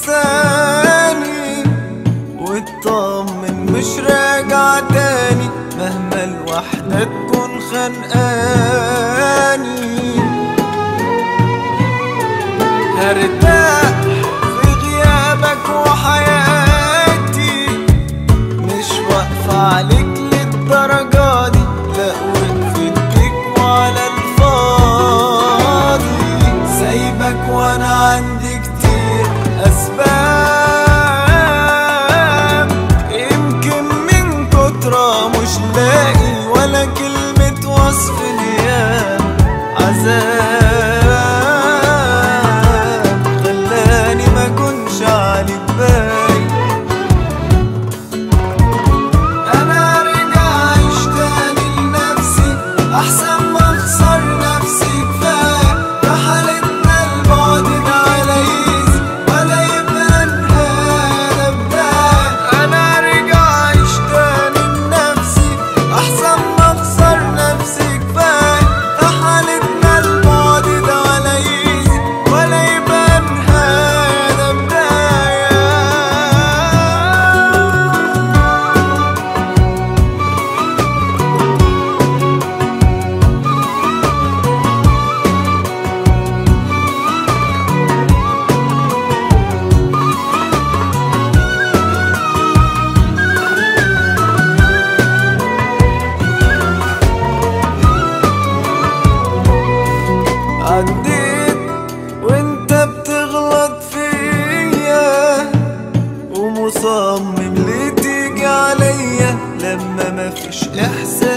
تنساني واطمن مش راجع تاني مهما الوحدة تكون خانقاني هرتاح في غيابك وحياتي مش واقفة عليك للدرجة دي لا وقفت بيك وعلى الفاضي سايبك وانا عندي كتير اسباب يمكن من كترة مش لاقي ولا كلمة وصف ليا عذاب خلاني ما كنش عليك باين انا ارجع اعيش تاني لنفسي احسن ما اخسر نفسي كفايه ده حالتنا البعد ده على ايزي ولا يبقى نهايه بدايه انا ارجع اعيش تاني لنفسي احسن ما اخسر نفسي كفايه ده حالتنا البعد ده على ايزي ولا يبقى نهايه ده بدايه عديت وانت بتغلط فيا ومصمم ليه تيجي عليا لما مفيش احساس